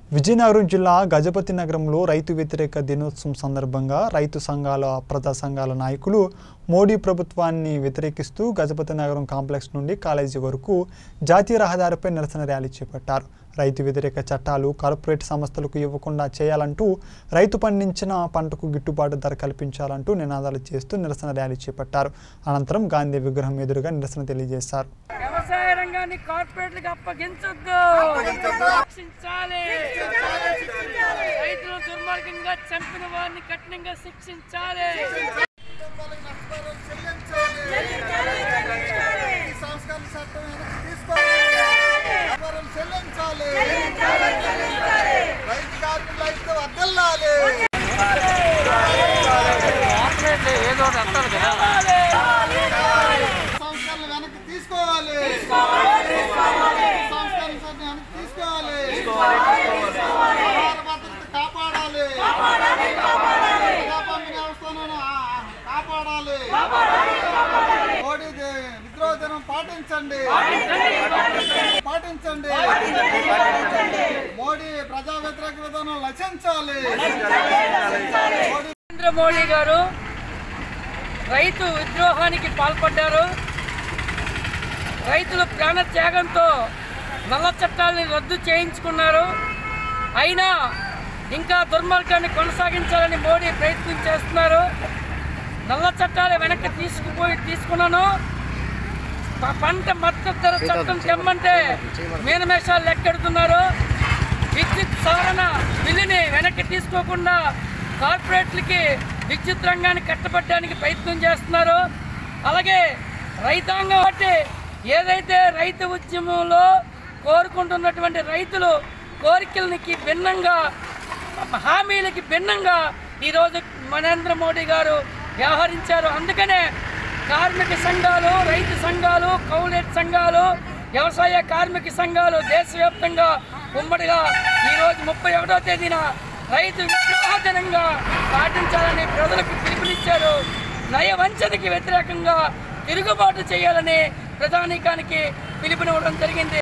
విజయనగరం జిల్లా గజపతి నగరంలో రైతు వ్యతిరేక దినోత్సవం సందర్భంగా రైతు సంఘాల ప్రజా సంఘాల నాయకులు మోడీ ప్రభుత్వాన్ని వ్యతిరేకిస్తూ గజపతి నగరం కాంప్లెక్స్ నుండి కాలేజీ వరకు జాతీయ రహదారిపై నిరసన ర్యాలీ చేపట్టారు రైతు వ్యతిరేక చట్టాలు కార్పొరేట్ సంస్థలకు ఇవ్వకుండా చేయాలంటూ రైతు పండించిన పంటకు గిట్టుబాటు ధర కల్పించాలంటూ నినాదాలు చేస్తూ నిరసన ర్యాలీ చేపట్టారు అనంతరం గాంధీ విగ్రహం ఎదురుగా నిరసన తెలియజేశారు వ్యవసాయ రంగాన్ని కార్పొరేట్లకు అప్పగించొద్దు శిక్షించాలి రైతులు దుర్మార్గంగా చంపిన వారిని కఠినంగా శిక్షించాలి ఈ సంస్కరణ చట్టం వెనక్కి తీసుకోవాలి. వ్యాపారం చెల్లించాలి. రైతు కార్మికుల ఐక్యత వర్ధిల్లాలి. సంస్కరణ వెనక్కి తీసుకోవాలి సంస్కరణ చట్టం వెనక్కి తీసుకోవాలి ఆహార భద్రత కాపాడాలి ప్రజాస్వామ్య వ్యవస్థను ఆ- కాపాడాలి మోడీ ది- విద్రోహ దినం పాటించండి పాటించండి మోడీ ప్రజా వ్యతిరేక విధానం నశించాలి మోడీ నరేంద్ర మోడీ గారు రైతు విద్రోహానికి పాల్పడ్డారు రైతులు ప్రాణ త్యాగంతో నల్ల చట్టాలని రద్దు చేయించుకున్నారు అయినా ఇంకా దుర్మార్గాన్ని కొనసాగించాలని మోడీ ప్రయత్నం చేస్తున్నారు నల్ల చట్టాలు వెనక్కి తీసుకుపోయి తీసుకున్నాను ప- పంట మద్దతు ధర చట్టం తెమ్మంటే మీనమేషాలు లెక్కెడుతున్నారు విద్యుత్ సవరణ బిల్లుని వెనక్కి తీసుకోకుండా కార్పొరేట్లకి విద్యుత్ రంగాన్ని కట్టబట్టడానికి ప్రయత్నం చేస్తున్నారు అలాగే రైతాంగం బట్టి ఏదైతే రైతు ఉద్యమంలో కోరుకుంటున్నటువంటి రైతులు కోరికలకి భిన్నంగా హామీలకి భిన్నంగా ఈరోజు నరేంద్ర మోడీ గారు వ్యవహరించారు అందుకనే కార్మిక సంఘాలు రైతు సంఘాలు కౌలేట్ సంఘాలు వ్యవసాయ కార్మిక సంఘాలు దేశవ్యాప్తంగా ఉమ్మడిగా ఈరోజు ముప్పై ఒకటో తేదీన రైతు విద్రోహ దినంగా పాటించాలని ప్రజలకు పిలుపునిచ్చారు నయ వంచనకి వ్యతిరేకంగా తిరుగుబాటు చేయాలని ప్రధానికానికి పిలుపునివ్వడం జరిగింది